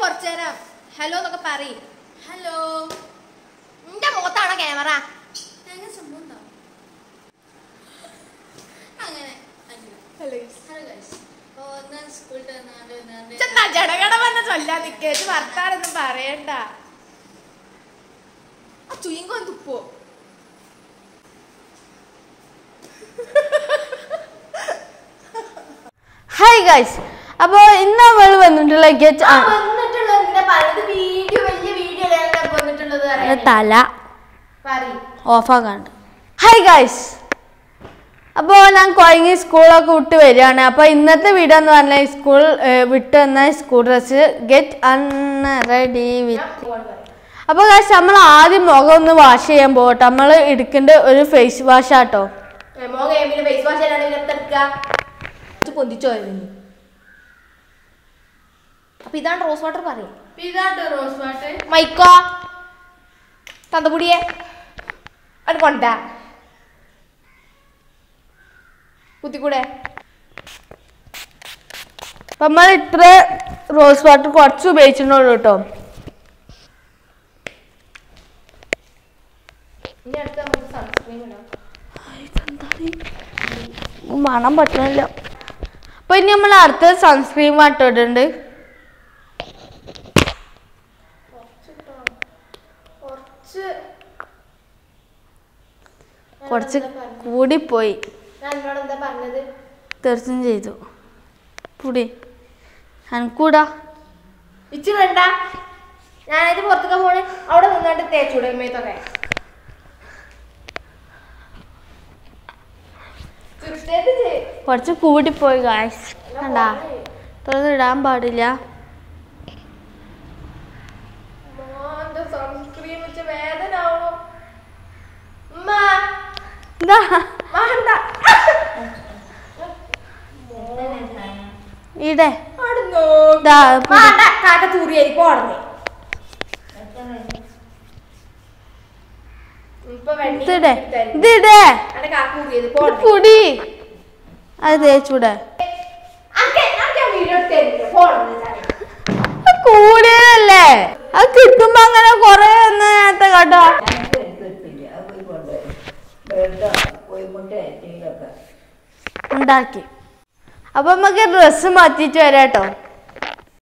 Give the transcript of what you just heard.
കുറച്ചു നേരം ഹലോ എന്നൊക്കെ പറയും ഹലോ എന്റെ മുഖത്താണോ ക്യാമറ അങ്ങനെ സംഭവം ഉണ്ടോ അങ്ങനെ അങ്ങനെ ഹലോ ഹലോ ഗൈസ് അപ്പോൾ ഒന്ന് സ്കൂളിൽ വന്നാണ്ട് വന്നാണ്ട് ചെന്നാ ജടകട വന്ന ചൊല്ലാ നിക്കേത് വർത്താനൊന്നും പറയണ്ട ആ ചുയിങ്കോ തുപ്പോ ഹായ് ഗൈസ് അപ്പോൾ ഇന്ന് നമ്മൾ വന്നിട്ടുള്ള ഗെറ്റ് വന്നിട്ടുള്ളത് ഇങ്ങനെ പറയുന്നത് വീഡിയോ വലിയ വീഡിയോ വന്നിട്ടുള്ളത് പറയാൻ. തല പറയ്. ഓഫാക്കാണ്ട് ഹായ് ഗൈസ് അപ്പോൾ ഞാൻ കുഴങ്ങി സ്കൂളൊക്കെ വിട്ട് വരികയാണ് അപ്പോൾ ഇന്നത്തെ വീഡിയോ എന്ന് പറഞ്ഞാൽ സ്കൂൾ വിട്ട് വന്ന school dress get un ready ഞാൻ വിത്ത് പോവാണ് പറയും. അപ്പോൾ ഗൈസ് നമ്മൾ ആദ്യം മുഖം ഒന്ന് വാഷ് ചെയ്യാൻ പോകട്ടെ നമ്മൾ എടുക്കേണ്ട ഒരു ഫേസ് വാഷ് ആട്ടോ ഏ, മോൻ ഗെയിമിന് ഫേസ് വാഷ് ചെയ്യലാണ് ഇതിനെടുക്കുക പൊന്തിച്ചോ അപ്പൊ ഇതാണ് റോസ് വാട്ടർ പറയും ഇതാട്ടോ റോസ് വാട്ടർ മൈക്കോ തന്തപുടിയെ അത് കൊണ്ട കുത്തിക്കൂടെ അപ്പം നമ്മൾ ഇത്ര റോസ് വാട്ടർ കുറച്ച് ഉപയോഗിച്ചിട്ടുള്ളൂ കേട്ടോ ഇനി അടുത്ത് നമുക്ക് സൺസ്ക്രീൻ ഇടാം മണം പറ്റണില്ല അപ്പൊ ഇനി നമ്മൾ അടുത്ത സൺസ്ക്രീൻ വാട്ടിട്ടുണ്ട് കുറച്ച് കുറച്ച് കൂടിപ്പോയി ഞാൻ എന്നോട് എന്താ പറഞ്ഞത് തീർച്ചയായും ചെയ്തു കൂടി അനക്കൂടാ ഇച്ചു വേണ്ട ഞാനത് പുറത്തൊക്കെ പോണേ അവിടെ നിന്നാണ്ട് തേച്ചൂടെ മേത്തൊക്കെ ചുരുട്ടേത് ചെയ്യ്. കുറച്ച് കൂടിപ്പോയി ഗായ്സ് കണ്ടാ ഇതൊന്നും ഇടാൻ പാടില്ല മോന്റെ സൺസ്ക്രീൻ വെച്ച് വേദന ആവണു ഉമ്മ എന്താ വേണ്ട ഇടേ ആടുന്നോ ദാ, വേണ്ട കാക്ക തൂറിയായിരിക്കും ഓടണേ ഇപ്പൊ വെണ്ണി ഇതിടേ തരും. ഇതിടേ അന്റെ കാക്ക ഊറിയത് ഇത് പോടണേ പൊടി അത് തേച്ചൂടെ അനക്ക് അനക്ക് ഞാൻ വീഡിയോ എടുത്ത് തരില്ല പോടണേ അത് കൂടിയതല്ലേ അത് കിട്ടുമ്പോ അങ്ങനെ കൊറേ ഒന്ന് നേരത്തെ കേട്ടോ ഉണ്ടാക്കി അപ്പൊ നമുക്ക് ഡ്രസ്സ് മാറ്റിയിട്ട് വരാം കേട്ടോ